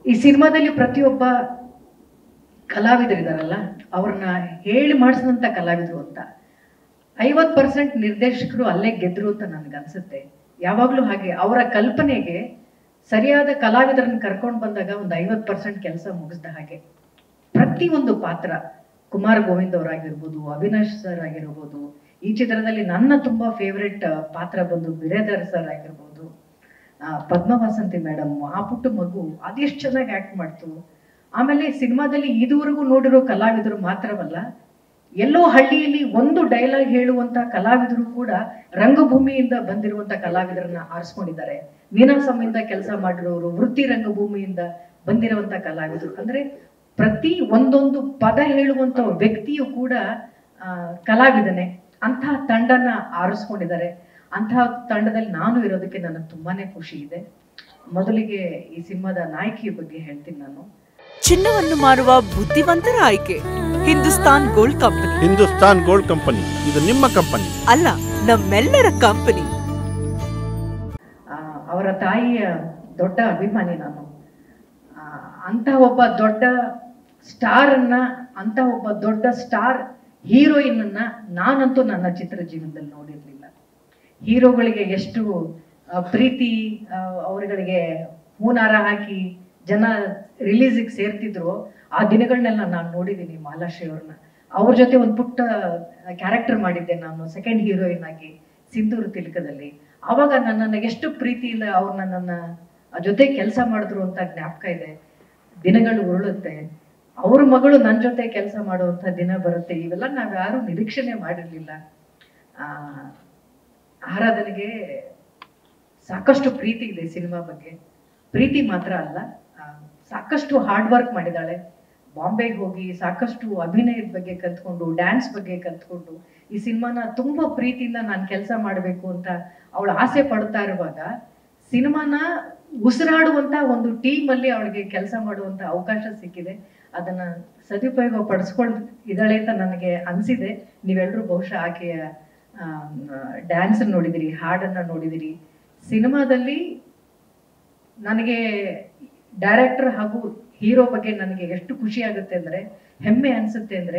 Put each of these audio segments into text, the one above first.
ಈ ಸಿನಿಮಾದಲ್ಲಿ ಪ್ರತಿಯೊಬ್ಬ ಕಲಾವಿದರಿದಾರಲ್ಲ ಅವ್ರನ್ನ ಹೇಳಿ ಮಾಡಿಸಿದಂಥ ಕಲಾವಿದರು ಅಂತ ಐವತ್ತು ಪರ್ಸೆಂಟ್ ನಿರ್ದೇಶಕರು ಅಲ್ಲೇ ಗೆದ್ರು ಅಂತ ನನ್ಗನ್ಸುತ್ತೆ ಯಾವಾಗಲೂ ಹಾಗೆ ಅವರ ಕಲ್ಪನೆಗೆ ಸರಿಯಾದ ಕಲಾವಿದರನ್ನ ಕರ್ಕೊಂಡು ಬಂದಾಗ ಒಂದು ಐವತ್ತು ಪರ್ಸೆಂಟ್ ಕೆಲಸ ಮುಗಿಸ್ದ ಹಾಗೆ ಪ್ರತಿಯೊಂದು ಪಾತ್ರ ಕುಮಾರ್ ಗೋವಿಂದ್ ಅವರಾಗಿರ್ಬೋದು ಅವಿನಾಶ್ ಸರ್ ಆಗಿರ್ಬೋದು ಈ ಚಿತ್ರದಲ್ಲಿ ನನ್ನ ತುಂಬಾ ಫೇವ್ರೆಟ್ ಪಾತ್ರ ಬಂದು ಬಿರೇದರ್ ಸರ್ ಆಗಿರ್ಬೋದು ಆ, ಪದ್ಮವಾಸಂತಿ ಮೇಡಮ್ ಆ ಪುಟ್ಟ ಮಗು ಅದೆಷ್ಟು ಚೆನ್ನಾಗಿ ಆಕ್ಟ್ ಮಾಡ್ತು ಆಮೇಲೆ ಸಿನಿಮಾದಲ್ಲಿ ಇದುವರೆಗೂ ನೋಡಿರೋ ಕಲಾವಿದರು ಮಾತ್ರವಲ್ಲ ಎಲ್ಲೋ ಹಳ್ಳಿಯಲ್ಲಿ ಒಂದು ಡೈಲಾಗ್ ಹೇಳುವಂತ ಕಲಾವಿದರು ಕೂಡ ರಂಗಭೂಮಿಯಿಂದ ಬಂದಿರುವಂತ ಕಲಾವಿದರನ್ನ ಆರಿಸ್ಕೊಂಡಿದ್ದಾರೆ ನೀನಾಸಮಿಂದ ಕೆಲಸ ಮಾಡಿರೋರು ವೃತ್ತಿ ರಂಗಭೂಮಿಯಿಂದ ಬಂದಿರುವಂತ ಕಲಾವಿದರು ಅಂದ್ರೆ ಪ್ರತಿ ಒಂದೊಂದು ಪದ ಹೇಳುವಂತ ವ್ಯಕ್ತಿಯು ಕೂಡ ಆ, ಕಲಾವಿದನೇ ಅಂತಹ ತಂಡನ ಆರಿಸ್ಕೊಂಡಿದ್ದಾರೆ ಅಂತಹ ತಂಡದಲ್ಲಿ ನಾನು ಇರೋದಕ್ಕೆ ನನಗೆ ತುಂಬಾನೇ ಖುಷಿ ಇದೆ ಮೊದಲಿಗೆ ಈ ಸಿನಿಮಾದ ನಾಯಕಿಯ ಬಗ್ಗೆ ಹೇಳ್ತೀನಿ ನಾನು ಚಿನ್ನವನ್ನು ಮಾರುವ ಬುದ್ಧಿವಂತರ ಆಯ್ಕೆ Hindustan gold company Hindustan gold company ಇದು ನಿಮ್ಮ ಕಂಪನಿ ಅಲ್ಲ ನಮ್ಮೆಲ್ಲರ ಕಂಪನಿ ಆ, ಅವರ ತಾಯಿಯ ದೊಡ್ಡ ಅಭಿಮಾನಿ ನಾನು ಆ, ಅಂತ ಒಬ್ಬ ದೊಡ್ಡ ಸ್ಟಾರ್ ಅನ್ನ ಅಂತ ಒಬ್ಬ ದೊಡ್ಡ ಸ್ಟಾರ್ ಹೀರೋಯಿನ್ ಅನ್ನ ನಾನಂತೂ ನನ್ನ ಚಿತ್ರ ಜೀವನದಲ್ಲಿ ನೋಡಿರ್ಲಿಲ್ಲ ಹೀರೋಗಳಿಗೆ ಎಷ್ಟು ಆ, ಪ್ರೀತಿ ಆ, ಅವರುಗಳಿಗೆ ಹೂನಾರ ಹಾಕಿ ಜನ ರಿಲೀಸಿಗೆ ಸೇರ್ತಿದ್ರು ಆ ದಿನಗಳನ್ನೆಲ್ಲ ನಾನು ನೋಡಿದ್ದೀನಿ ಮಾಲಾಶ್ರೀ ಅವ್ರನ್ನ ಅವ್ರ ಜೊತೆ ಒಂದು ಪುಟ್ಟ ಕ್ಯಾರೆಕ್ಟರ್ ಮಾಡಿದ್ದೆ ನಾನು ಸೆಕೆಂಡ್ ಹೀರೋಯಿನ್ ಆಗಿ ಸಿಂಧೂರು ತಿಲಕದಲ್ಲಿ ಅವಾಗ ನನ್ನನ್ನು ಎಷ್ಟು ಪ್ರೀತಿಯಿಂದ ಅವ್ರನ್ನ ನನ್ನ ಜೊತೆ ಕೆಲಸ ಮಾಡಿದ್ರು ಅಂತ ಜ್ಞಾಪಕ ಇದೆ ದಿನಗಳು ಉರುಳುತ್ತೆ ಅವ್ರ ಮಗಳು ನನ್ನ ಜೊತೆ ಕೆಲಸ ಮಾಡುವಂತ ದಿನ ಬರುತ್ತೆ ಇವೆಲ್ಲ ನಾವ್ ಯಾರು ನಿರೀಕ್ಷಣೆ ಮಾಡಿರ್ಲಿಲ್ಲ ಆ ಆರಾಧನೆಗೆ ಸಾಕಷ್ಟು ಪ್ರೀತಿ ಇದೆ ಸಿನಿಮಾ ಬಗ್ಗೆ ಪ್ರೀತಿ ಮಾತ್ರ ಅಲ್ಲ ಆ, ಸಾಕಷ್ಟು ಹಾರ್ಡ್ ವರ್ಕ್ ಮಾಡಿದಾಳೆ ಬಾಂಬೆಗೆ ಹೋಗಿ ಸಾಕಷ್ಟು ಅಭಿನಯದ ಬಗ್ಗೆ ಕಲ್ತ್ಕೊಂಡು ಡ್ಯಾನ್ಸ್ ಬಗ್ಗೆ ಕಲ್ತ್ಕೊಂಡು ಈ ಸಿನಿಮಾನ ತುಂಬಾ ಪ್ರೀತಿಯಿಂದ ನಾನು ಕೆಲಸ ಮಾಡಬೇಕು ಅಂತ ಅವಳು ಆಸೆ ಪಡ್ತಾ ಇರುವಾಗ ಸಿನಿಮಾನ ಉಸಿರಾಡುವಂತ ಒಂದು ಟೀಮ್ ಅಲ್ಲಿ ಅವಳಿಗೆ ಕೆಲಸ ಮಾಡುವಂತ ಅವಕಾಶ ಸಿಕ್ಕಿದೆ ಅದನ್ನ ಸದುಪಯೋಗ ಪಡಿಸ್ಕೊಳ್ ಇದ್ದಾಳೆ ಅಂತ ನನಗೆ ಅನ್ಸಿದೆ ನೀವೆಲ್ಲರೂ ಬಹುಶಃ ಆಕೆಯ ಡ್ಯಾನ್ಸ್ ನೋಡಿದಿರಿ ಹಾಡನ್ನ ನೋಡಿದಿರಿ ಸಿನಿಮಾದಲ್ಲಿ ನನಗೆ ಡೈರೆಕ್ಟರ್ ಹಾಗೂ ಹೀರೋ ಬಗ್ಗೆ ನನಗೆ ಎಷ್ಟು ಖುಷಿ ಆಗುತ್ತೆ ಅಂದ್ರೆ ಹೆಮ್ಮೆ ಅನ್ಸುತ್ತೆ ಅಂದ್ರೆ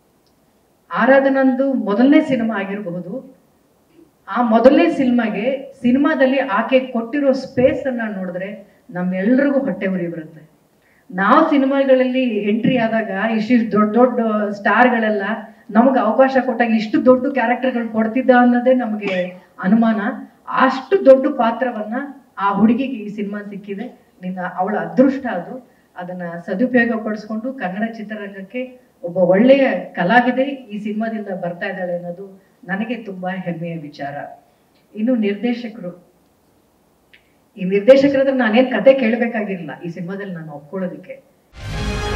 ಆರಾಧನಂದು ಮೊದಲನೇ ಸಿನಿಮಾ ಆಗಿರಬಹುದು ಆ ಮೊದಲನೇ ಸಿನಿಮಾಗೆ ಸಿನಿಮಾದಲ್ಲಿ ಆಕೆ ಕೊಟ್ಟಿರೋ ಸ್ಪೇಸ್ ಅನ್ನ ನೋಡಿದ್ರೆ ನಮ್ಮೆಲ್ರಿಗೂ ಹೊಟ್ಟೆ ಉರಿ ಬರುತ್ತೆ ನಾವು ಸಿನಿಮಾಗಳಲ್ಲಿ ಎಂಟ್ರಿ ಆದಾಗ ಇಷ್ಟಿಷ್ಟು ದೊಡ್ಡ ದೊಡ್ಡ ಸ್ಟಾರ್ಗಳೆಲ್ಲ ನಮಗೆ ಅವಕಾಶ ಕೊಟ್ಟಾಗ ಇಷ್ಟು ದೊಡ್ಡ ಕ್ಯಾರೆಕ್ಟರ್ಗಳು ಕೊಡ್ತಿದ್ದ ಅನ್ನೋದೇ ನಮಗೆ ಅನುಮಾನ ಅಷ್ಟು ದೊಡ್ಡ ಪಾತ್ರವನ್ನ ಆ ಹುಡುಗಿಗೆ ಈ ಸಿನಿಮಾ ಸಿಕ್ಕಿದೆ ನಿನ್ನ ಅವಳ ಅದೃಷ್ಟ ಅದು ಅದನ್ನ ಸದುಪಯೋಗ ಪಡಿಸ್ಕೊಂಡು ಕನ್ನಡ ಚಿತ್ರರಂಗಕ್ಕೆ ಒಬ್ಬ ಒಳ್ಳೆಯ ಕಲಾವಿದೆ ಈ ಸಿನಿಮಾದಿಂದ ಬರ್ತಾ ಇದ್ದಾಳೆ ಅನ್ನೋದು ನನಗೆ ತುಂಬಾ ಹೆಮ್ಮೆಯ ವಿಚಾರ ಇನ್ನು ನಿರ್ದೇಶಕರು ಈ ನಿರ್ದೇಶಕರ ಹತ್ರ ನಾನೇನ್ ಕತೆ ಕೇಳಬೇಕಾಗಿರಲಿಲ್ಲ ಈ ಸಿನಿಮಾದಲ್ಲಿ ನಾನು ಒಪ್ಕೊಳ್ಳೋದಕ್ಕೆ